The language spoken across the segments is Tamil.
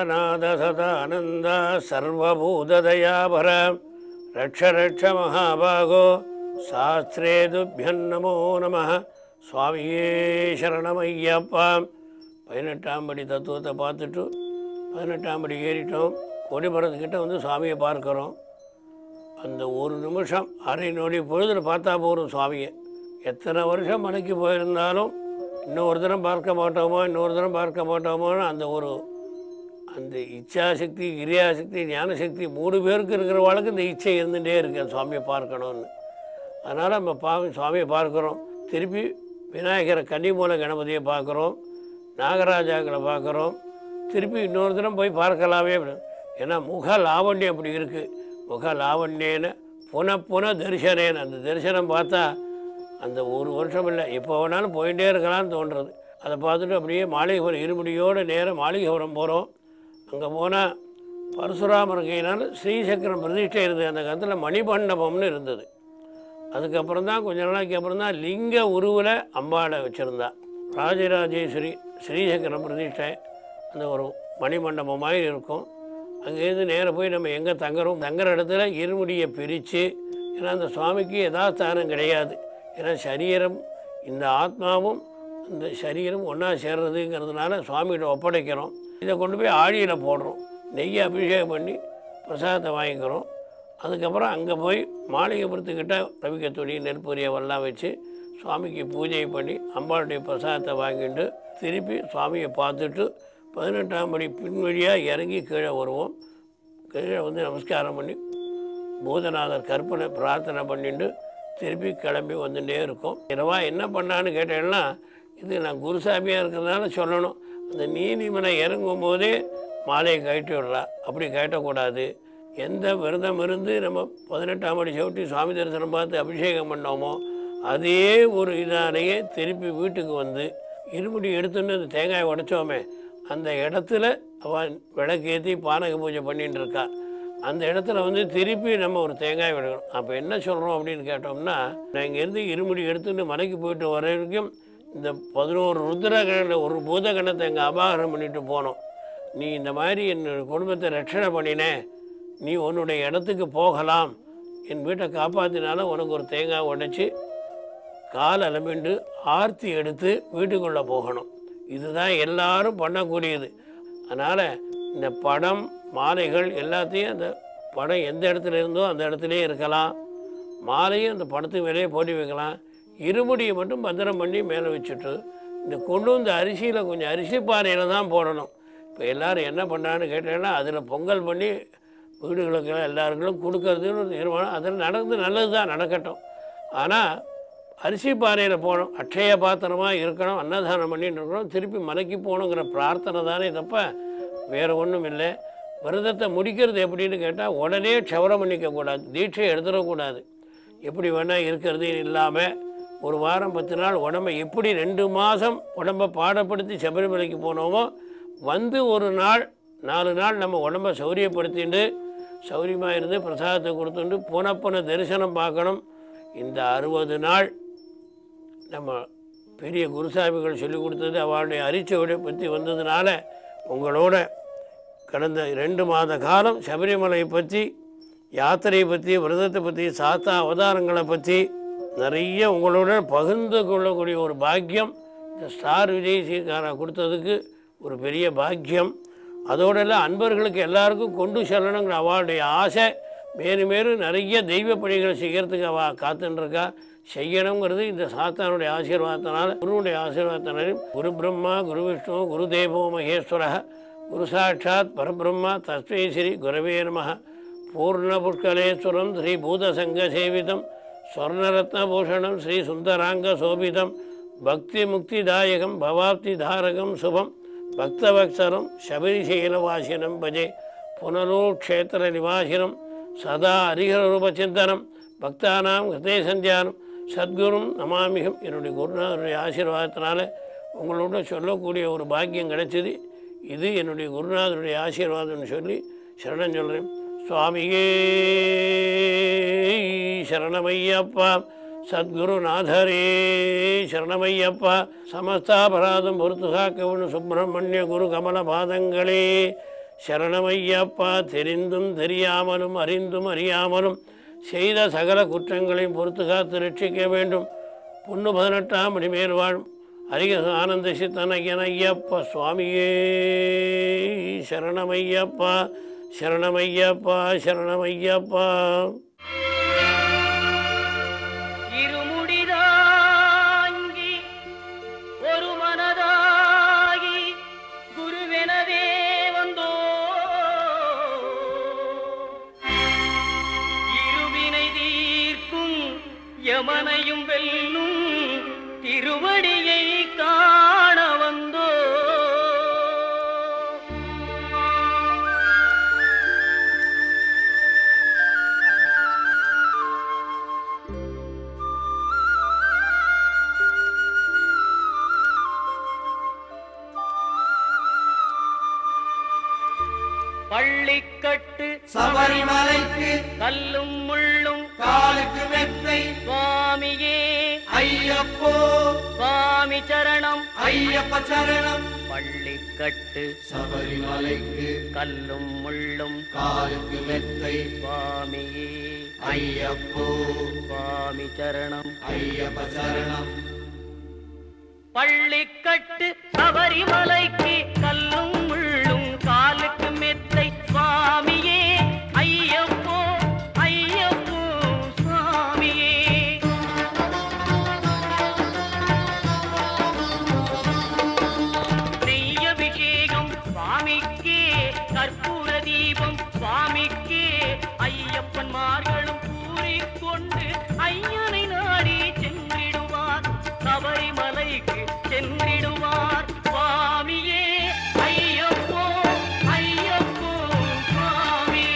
பூதநாத சதானந்த சர்வபூததயாபர ரக்ஷ ரக்ஷ மகாபாகோ சாஸ்திரே துப்பியன் நமோ நம சுவாமியே சரணமையப்பா பதினெட்டாம் படி தத்துவத்தை பார்த்துட்டு பதினெட்டாம் படி ஏறிட்டோம் கொடிமரத்துக்கிட்ட வந்து சுவாமியை பார்க்குறோம் அந்த ஒரு நிமிஷம் அரை நொடி பொழுதுல பார்த்தா போகிறோம் சுவாமியை எத்தனை வருஷம் மலைக்கு போயிருந்தாலும் இன்னொரு தினம் பார்க்க மாட்டோமோ இன்னொரு தினம் பார்க்க மாட்டோமோன்னு அந்த ஒரு அந்த இச்சாசக்தி கிரியாசக்தி ஞானசக்தி மூணு பேருக்கு இருக்கிறவளுக்கு இந்த இச்சை இருந்துகிட்டே இருக்கு அந்த சுவாமியை பார்க்கணும்னு அதனால் நம்ம பா சுவாமியை பார்க்குறோம் திருப்பி விநாயகரை கன்னிமூல கணபதியை பார்க்குறோம் நாகராஜாக்களை பார்க்குறோம் திருப்பி இன்னொரு தினம் போய் பார்க்கலாமே அப்படின்னு. ஏன்னா முக லாவண்யம் அப்படி இருக்குது முக லாவண்யேன புன புன தரிசனேன அந்த தரிசனம் பார்த்தா அந்த ஒரு வருஷம் இல்லை எப்போ வேணாலும் போயிட்டே இருக்கலாம்னு தோன்றுறது அதை பார்த்துட்டு அப்படியே மாளிகைபுரம் இருமுடியோடு நேராக மாளிகைபுரம் போகிறோம் அங்கே போனால் பரசுராமர் கையினால் ஸ்ரீசக்கரம் பிரதிஷ்டை இருந்தது அந்த காலத்தில் மணிமண்டபம்னு இருந்தது அதுக்கப்புறம் தான் கொஞ்ச நாளைக்கு அப்புறம் தான் லிங்க உருவில் அம்பாளை வச்சுருந்தா ராஜராஜேஸ்வரி ஸ்ரீசக்கரம் பிரதிஷ்டை அந்த ஒரு மணிமண்டபம் மாதிரி இருக்கும் அங்கேருந்து நேராக போய் நம்ம எங்கே தங்குறோம் தங்குற இடத்துல இருமுடியை பிரித்து ஏன்னா அந்த சுவாமிக்கு யதாஸ்தானம் கிடையாது ஏன்னா சரீரம் இந்த ஆத்மாவும் இந்த சரீரம் ஒன்றா சேர்றதுங்கிறதுனால சுவாமிகிட்ட ஒப்படைக்கிறோம் இதை கொண்டு போய் ஆழியில் போடுறோம் நெய்யை அபிஷேகம் பண்ணி பிரசாதத்தை வாங்கிக்கிறோம் அதுக்கப்புறம் அங்கே போய் மாளிகைபுரத்துக்கிட்ட ரவிக்க துணி நெற்பொரியவெல்லாம் வச்சு சுவாமிக்கு பூஜை பண்ணி அம்பாளுடைய பிரசாதத்தை வாங்கிட்டு திருப்பி சுவாமியை பார்த்துட்டு பதினெட்டாம் படி பின்வழியாக இறங்கி கீழே வருவோம் கீழே வந்து நமஸ்காரம் பண்ணி பூதநாதர் கற்பனை பிரார்த்தனை பண்ணிட்டு திருப்பி கிளம்பி வந்துட்டே இருக்கோம் இரவா என்ன பண்ணான்னு கேட்டேன்னா இது நான் குருசாமியாக இருக்கிறதுனால சொல்லணும் அந்த நீதிமனை இறங்கும் போதே மாலையை கழட்டி விடுறா அப்படி கழட்டக்கூடாது எந்த விரதம் இருந்து நம்ம பதினெட்டாம் அடி சவுட்டி சுவாமி தரிசனம் பார்த்து அபிஷேகம் பண்ணோமோ அதே ஒரு இதாலேயே திருப்பி வீட்டுக்கு வந்து இருமுடி எடுத்துன்னு அந்த தேங்காயை உடைச்சோமே அந்த இடத்துல அவன் விளக்கேற்றி பானக பூஜை பண்ணிட்டு இருக்கா அந்த இடத்துல வந்து திருப்பி நம்ம ஒரு தேங்காய் விடணும் அப்போ என்ன சொல்கிறோம் அப்படின்னு கேட்டோம்னா நான் இங்கேருந்து இருமுடி எடுத்துட்டு மலைக்கு போயிட்டு வர வரைக்கும் இந்த பதினோரு ருத்ர கண ஒரு பூத கணத்தை எங்கள் அபாகரம் பண்ணிட்டு போனோம் நீ இந்த மாதிரி என்னோட குடும்பத்தை ரட்சணை பண்ணினே நீ உன்னுடைய இடத்துக்கு போகலாம் என் வீட்டை காப்பாற்றினால உனக்கு ஒரு தேங்காய் உடைச்சி கால் அலமிண்டு ஆர்த்தி எடுத்து வீட்டுக்குள்ளே போகணும் இதுதான் எல்லாரும் பண்ணக்கூடியது அதனால் இந்த படம் மாலைகள் எல்லாத்தையும் அந்த படம் எந்த இடத்துல இருந்தோ அந்த இடத்துலையே இருக்கலாம் மாலையும் அந்த படத்துக்கு மேலேயே போட்டு வைக்கலாம் இருமுடியை மட்டும் பத்திரம் பண்ணி மேலே வச்சுட்டு இந்த கொண்டு வந்த அரிசியில் கொஞ்சம் அரிசி பானையில் தான் போடணும் இப்போ எல்லோரும் என்ன பண்ணான்னு கேட்டேன்னா அதில் பொங்கல் பண்ணி வீடுகளுக்கு எல்லாருக்கும் கொடுக்கறதுன்னு ஒரு தீர்மானம் அதில் நடந்து நல்லது தான் நடக்கட்டும் ஆனால் அரிசி பானையில் போகணும் அட்சய பாத்திரமாக இருக்கணும் அன்னதானம் பண்ணிட்டு இருக்கணும் திருப்பி மலைக்கு போகணுங்கிற பிரார்த்தனை தானே தப்ப வேறு ஒன்றும் இல்லை விரதத்தை முடிக்கிறது எப்படின்னு கேட்டால் உடனே க்ஷவரம் பண்ணிக்கக்கூடாது தீட்சை எடுத்துடக்கூடாது எப்படி வேணால் இருக்கிறது இல்லாமல் ஒரு வாரம் பத்து நாள் உடம்பை எப்படி ரெண்டு மாதம் உடம்பை பாடப்படுத்தி சபரிமலைக்கு போனோமோ வந்து ஒரு நாள் நாலு நாள் நம்ம உடம்பை சௌரியப்படுத்திட்டு சௌரியமாக இருந்து பிரசாதத்தை கொடுத்துட்டு புனப்புன தரிசனம் பார்க்கணும் இந்த அறுபது நாள் நம்ம பெரிய குருசாமிகள் சொல்லி கொடுத்தது அவளுடைய அரிச்சோடை பற்றி வந்ததுனால உங்களோட கடந்த ரெண்டு மாத காலம் சபரிமலையை பற்றி யாத்திரையை பற்றி விரதத்தை பற்றி சாத்தா அவதாரங்களை பற்றி நிறைய உங்களோட பகிர்ந்து கொள்ளக்கூடிய ஒரு பாக்கியம் இந்த ஸ்டார் விஜய் சீக்காரா கொடுத்ததுக்கு ஒரு பெரிய பாக்கியம் அதோட எல்லாம் அன்பர்களுக்கு எல்லாருக்கும் கொண்டு செல்லணுங்கிற அவளுடைய ஆசை மேலும் மேலும் நிறைய தெய்வ பணிகளை செய்கிறதுக்கு அவள் காத்துட்டுருக்கா செய்யணுங்கிறது இந்த சாத்தானுடைய ஆசீர்வாதத்தினால குருவுடைய ஆசீர்வாதத்தினாலும் குரு பிரம்மா குரு விஷ்ணு குரு தேவோ மகேஸ்வர குரு சாட்சாத் பரபிரம்மா தஸ்மை ஸ்ரீ குரவே நம பூர்ணபுஷ்கலேஸ்வரம் ஸ்ரீ பூதசங்க சேவிதம் ஸ்வர்ணரத்னபூஷணம் ஸ்ரீ சுந்தராங்க சோபிதம் பக்தி முக்திதாயகம் பவாப்தி தாரகம் சுபம் பக்தவக்சரம் சபரிசீலவாசினம் பஜே புனலூர் க்ஷேத்திர நிவாசினம் சதா ஹரிஹரூபச்சிந்தனம் பக்தானாம் ஹிருதய சந்தியானம் சத்குரும் நமாமிகம் என்னுடைய குருநாதருடைய ஆசீர்வாதத்தினால உங்களோட சொல்லக்கூடிய ஒரு பாக்கியம் கிடைச்சது இது என்னுடைய குருநாதருடைய ஆசீர்வாதம்னு சொல்லி சரணம் சொல்கிறேன் சுவாமியே சரணமையப்பா சத்குருநாதரே சரணமையப்பா சமஸ்தாபராதம் பொறுத்து காக்கவனு சுப்பிரமணிய குரு கமல பாதங்களே சரணமையப்பா தெரிந்தும் தெரியாமலும் அறிந்தும் அறியாமலும் செய்த சகல குற்றங்களையும் பொறுத்து காத்து ரட்சிக்க வேண்டும் பொண்ணு பதினெட்டாம் மணி மேல் வாழும் அரிக ஆனந்த சித்தனையன் ஐயப்பா சுவாமியே சரணமையப்பா சரணமையப்பா சரணமையப்பா இருமுடிதாங்கி ஒரு மனதாகி குருவெனவே வந்தோ இருவினை தீர்க்கும் யமனையும் வெல்லும் திருவடியை காண வந்தோ பள்ளிக்கட்டு சபரிமலைக்கு கல்லும் முள்ளும் காலுக்கு மெத்தை சுவாமியே ஐயப்போ சுவாமி சரணம் ஐயப்ப சரணம் பள்ளிக்கட்டு சபரிமலைக்கு கல்லும் முள்ளும் காலுக்கு மெத்தை சுவாமியே ஐயப்போ சுவாமி சரணம் ஐயப்ப சரணம் பள்ளிக்கட்டு சபரிமலைக்கு கல்லும் முள்ளும் காலுக்கு மெத்தை சுவாமியே ஐயப்போ ஐயப்போ சுவாமியே நெய்யபிஷேகம் சுவாமிக்கே கற்பூர தீபம் சுவாமிக்கே ஐயப்பன்மார்களும் கூறிக்கொண்டு ஐயனை நாடி சென்றிடுவார் சபரிமலைக்கு சென்றிடுவார் சுவாமியே ஐயப்போ ஐயப்போ சுவாமியே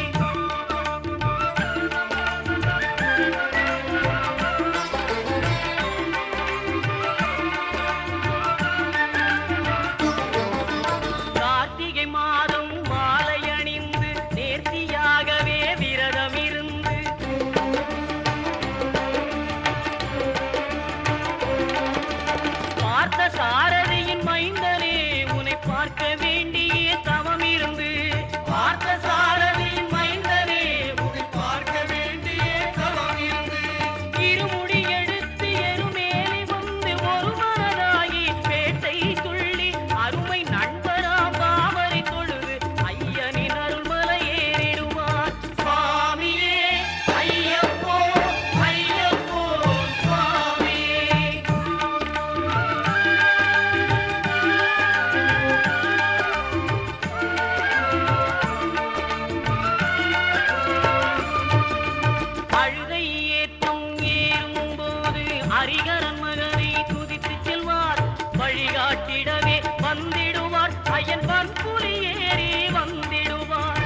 கார்த்திகை மாதம் மாலை அணிந்து நேர்த்தியாகவே விரதம் இருந்து பார்த்த சாரதியின் மைந்தனே உன்னை பார்க்க வேண்டிய தவம் இருந்து பார்த்த சாரதியின் மைந்தனே உன்னை பார்க்க வேண்டிய தவம் இருந்து இருமுடி எடுத்து எருமேலி வந்து ஒரு மனதாகி பேட்டை துள்ளி அருமை நண்பரா பாவரை தொழுது ஐயனின் அருள்மலை ஏறிடுவார் சுவாமியே ஐயப்போ ஐயப்போ சுவாமியே அழுகை ஏற்றம் ஏறும்போது அரிகரன் மகனை துதித்து செல்வார் வழிகாட்டிடவே வந்திடுவார் ஐயன் பற்புலி ஏறி வந்திடுவார்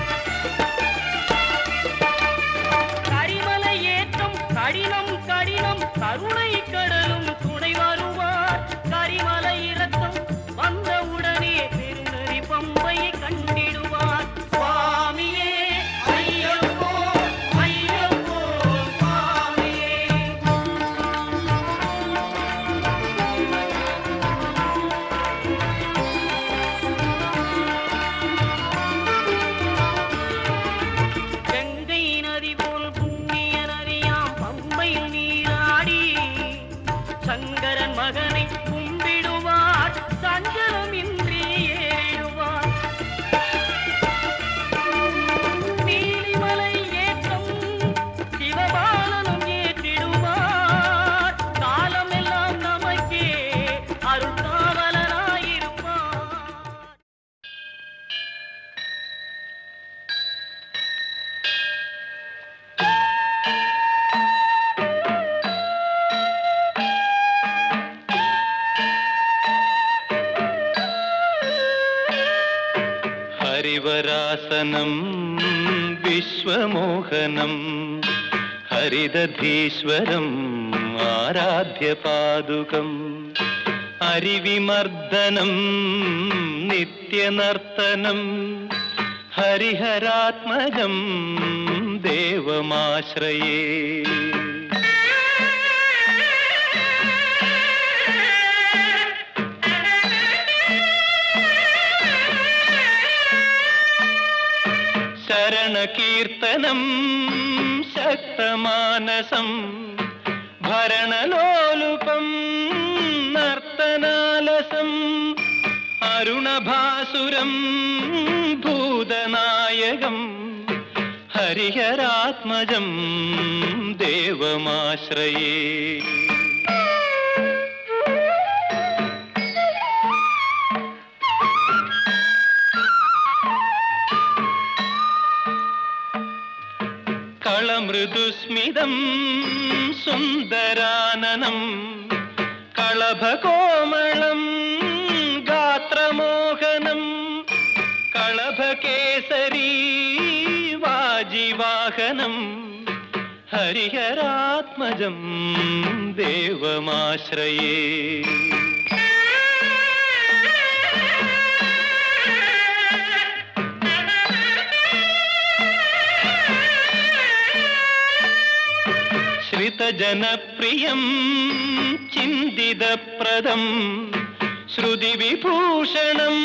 கரிமலை ஏற்றம் கடினம் கடினம் கருணை கடலும் துணை வருவார் கரிமலை இறக்கம் வந்தவுடனே பெருநெறி பம்பையை கண்டிடுவார் சுவாமியே ஐயப்போ ஐயப்போ சுவாமியே கங்கை நதி போல் புண்ணிய நதியாம் பம்பையில் நீராடி சங்கரன் மகனை கும்பிடுவார் சஞ்சலமின்றி ஏறிடுவார் நீலிமலை ஏற்றம் சிவபாலனும் ஏற்றிடுவார் காலமெல்லாம் நமக்கே அருள்காவலனாயிருப்பார் ഹരിവരാസനം വിശ്വമോഹനം ഹരിദധീശ്വരം ആരാധ്യപാദുകം അരിവിമർദ്ദനം നിത്യനർത്തനം ഹരിഹരാത്മജം ദേവമാശ്രയേ ശരണകീർത്തനം ശക്തമാനസം ഭരണലോലുപം നർത്തനാലസം അരുണഭാസുരം ഭൂതനായകം ഹരിഹരാത്മജം ദേവമാശ്രയേ കളമൃദുസ്മിതം സുന്ദരാനനം കളഭകോമളം ഗാത്രമോഹനം കളഭകേസരീ വാജിവാഹനം ഹരിഹരാത്മജം ദേവമാശ്രയേ ശ്രിതജനപ്രിയം ചിന്തിതപ്രദം ശ്രുതിവിഭൂഷണം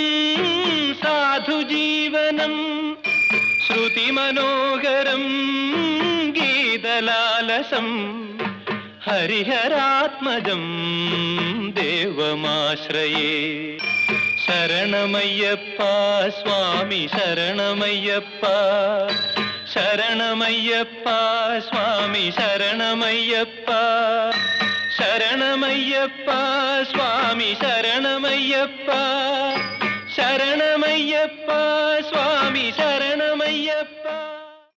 സാധുജീവനം ശ്രുതിമനോഹരം ഗീതലാലസം ഹരിഹരാത്മജം ദേവമാശ്രയേ ശരണമയ്യപ്പ സ്വാമി ശരണമയ്യപ്പ ശരണമയ്യപ്പ സ്വാമി ശരണമയ്യപ്പ ശരണമയ്യപ്പ സ്വാമി ശരണമയ്യപ്പ ശരണമയ്യപ്പ സ്വാമി ശരണമയ്യപ്പ